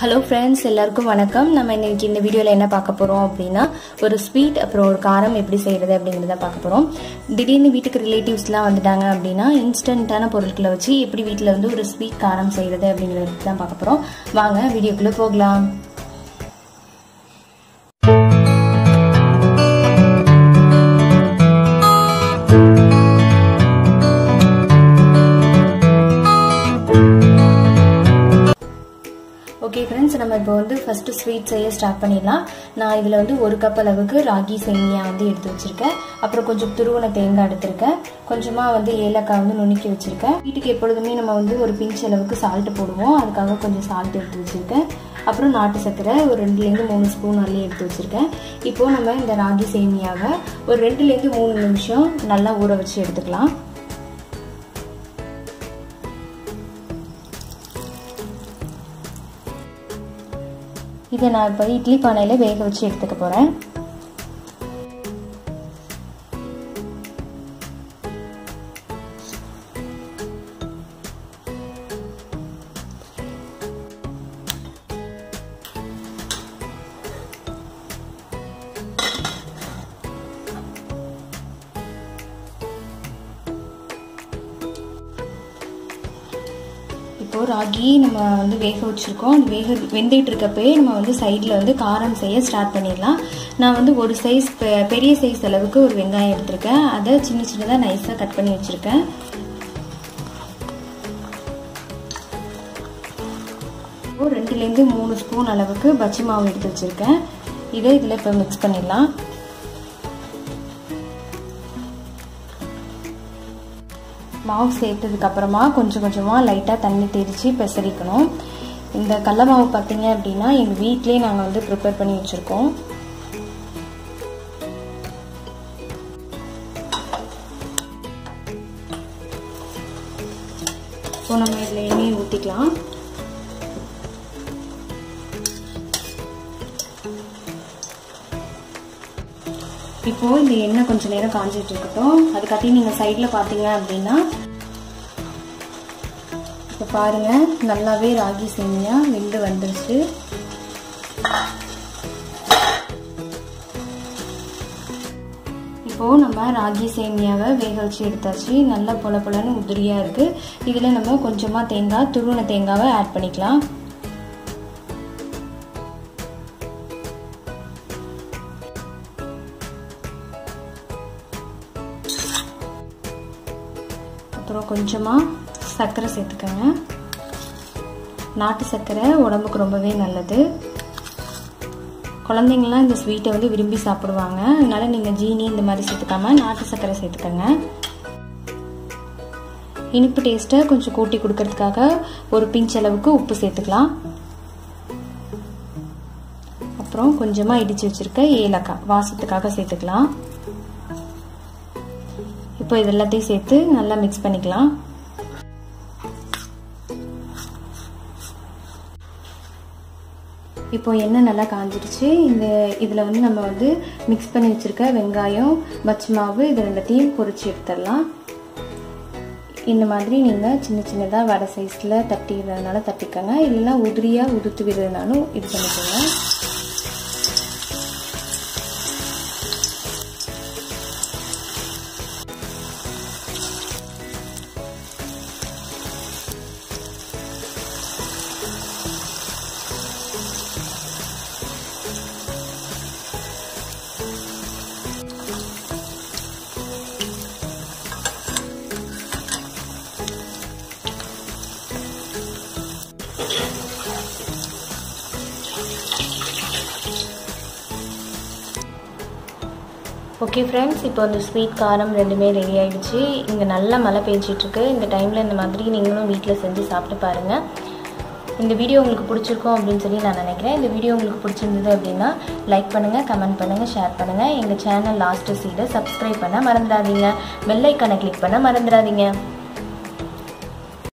hello friends எல்லாருக்கும் வணக்கம் நம்ம இன்னைக்கு இந்த வீடியோவில் என்ன பார்க்க போகிறோம் அப்படின்னா ஒரு ஸ்வீட் அப்புறம் ஒரு காரம் எப்படி செய்கிறது அப்படிங்கிறத பார்க்க போகிறோம் திடீர்னு வீட்டுக்கு ரிலேட்டிவ்ஸ்லாம் வந்துட்டாங்க அப்படின்னா இன்ஸ்டண்ட்டான பொருட்களை வச்சு எப்படி வீட்டில் வந்து ஒரு ஸ்வீட் காரம் செய்கிறது அப்படிங்கிறத தான் பார்க்க போகிறோம் வாங்க வீடியோக்குள்ளே போகலாம் ஓகே ஃப்ரெண்ட்ஸ் நம்ம இப்போ வந்து ஃபஸ்ட்டு ஸ்வீட் செய்ய ஸ்டார்ட் பண்ணிடலாம் நான் இதில் வந்து ஒரு கப் அளவுக்கு ராகி சேமியா வந்து எடுத்து வச்சுருக்கேன் அப்புறம் கொஞ்சம் துருவன தேங்காய் எடுத்திருக்கேன் கொஞ்சமாக வந்து ஏலக்காய் வந்து நுணுக்கி வச்சுருக்கேன் வீட்டுக்கு எப்பொழுதுமே நம்ம வந்து ஒரு பிஞ்ச் அளவுக்கு சால்ட்டு போடுவோம் அதுக்காக கொஞ்சம் சால்ட் எடுத்து வச்சுருக்கேன் அப்புறம் நாட்டு சர்க்கரை ஒரு ரெண்டுலேருந்து மூணு ஸ்பூன் அள்ளி எடுத்து வச்சுருக்கேன் இப்போது நம்ம இந்த ராகி சேமியாவை ஒரு ரெண்டுலேருந்து மூணு நிமிஷம் நல்லா ஊற வச்சு எடுத்துக்கலாம் இதை நான் இப்போ இட்லி பானையில் வேக வச்சு எடுத்துக்க போகிறேன் இப்போது ராகி நம்ம வந்து வேக வச்சுருக்கோம் அது வேக வெந்துட்டு இருக்கப்பே நம்ம வந்து சைடில் வந்து காரம் செய்ய ஸ்டார்ட் பண்ணிடலாம் நான் வந்து ஒரு சைஸ் பெரிய சைஸ் அளவுக்கு ஒரு வெங்காயம் எடுத்திருக்கேன் அதை சின்ன சின்னதாக நைஸாக கட் பண்ணி வச்சுருக்கேன் இப்போ ரெண்டுலேருந்து மூணு ஸ்பூன் அளவுக்கு பச்சி மாவு எடுத்து வச்சுருக்கேன் இதை இதில் இப்போ மிக்ஸ் பண்ணிடலாம் மாவு சேர்த்ததுக்கு அப்புறமா கொஞ்சம் கொஞ்சமாக லைட்டாக தண்ணி தெரித்து பெசரிக்கணும் இந்த கடல மாவு பார்த்தீங்க அப்படின்னா எங்கள் வீட்லேயே நாங்கள் வந்து ப்ரிப்பேர் பண்ணி வச்சுருக்கோம் இப்போ நம்ம இதில் எண்ணெயை ஊற்றிக்கலாம் இப்போது இந்த எண்ணெய் கொஞ்சம் நேரம் காஞ்சிட்டு இருக்கட்டும் அதுக்காட்டி நீங்கள் சைடில் பார்த்தீங்க அப்படின்னா இப்போ பாருங்கள் நல்லாவே ராகி சேமியா வெந்து வந்துருச்சு இப்போது நம்ம ராகி சேமியாவை வேக வச்சு எடுத்தாச்சு நல்லா பொல பொலன்னு உதிரியாக இருக்குது இதில் நம்ம கொஞ்சமாக தேங்காய் துருவன தேங்காவை ஆட் பண்ணிக்கலாம் அப்புறம் கொஞ்சமாக சர்க்கரை சேர்த்துக்கோங்க நாட்டு சர்க்கரை உடம்புக்கு ரொம்பவே நல்லது குழந்தைங்களாம் இந்த ஸ்வீட்டை வந்து விரும்பி சாப்பிடுவாங்க அதனால நீங்கள் ஜீனி இந்த மாதிரி சேர்த்துக்காம நாட்டு சர்க்கரை சேர்த்துக்கோங்க இனிப்பு டேஸ்ட்டை கொஞ்சம் கூட்டி கொடுக்கறதுக்காக ஒரு பிஞ்ச் அளவுக்கு உப்பு சேர்த்துக்கலாம் அப்புறம் கொஞ்சமாக இடித்து வச்சுருக்க ஏலக்காய் வாசத்துக்காக சேர்த்துக்கலாம் இப்போ இது எல்லாத்தையும் சேர்த்து நல்லா மிக்ஸ் பண்ணிக்கலாம் இப்போ எண்ணெய் நல்லா காஞ்சிருச்சு இந்த இதில் வந்து நம்ம வந்து மிக்ஸ் பண்ணி வச்சுருக்க வெங்காயம் பச்சை மாவு இது ரெண்டத்தையும் பொரிச்சு எடுத்துடலாம் இந்த மாதிரி நீங்கள் சின்ன சின்னதாக வடை சைஸில் தட்டிடுறதுனால தட்டிக்கோங்க இல்லைன்னா உதிரியாக உதுத்து விடுறதுனாலும் இது பண்ணிக்கோங்க ஓகே ஃப்ரெண்ட்ஸ் இப்போ அந்த ஸ்வீட் காரம் ரெண்டுமே ரெடி ஆகிடுச்சு இங்கே நல்லா மழை பெஞ்சிட்ருக்கு இந்த டைமில் இந்த மாதிரி நீங்களும் வீட்டில் செஞ்சு சாப்பிட்டு பாருங்கள் இந்த வீடியோ உங்களுக்கு பிடிச்சிருக்கும் அப்படின்னு சொல்லி நான் நினைக்கிறேன் இந்த வீடியோ உங்களுக்கு பிடிச்சிருந்தது அப்படின்னா லைக் பண்ணுங்கள் கமெண்ட் பண்ணுங்கள் ஷேர் பண்ணுங்கள் எங்கள் சேனல் லாஸ்ட்டு சீடை சப்ஸ்கிரைப் பண்ண மறந்துடாதீங்க பெல் ஐக்கானை கிளிக் பண்ண மறந்துடாதீங்க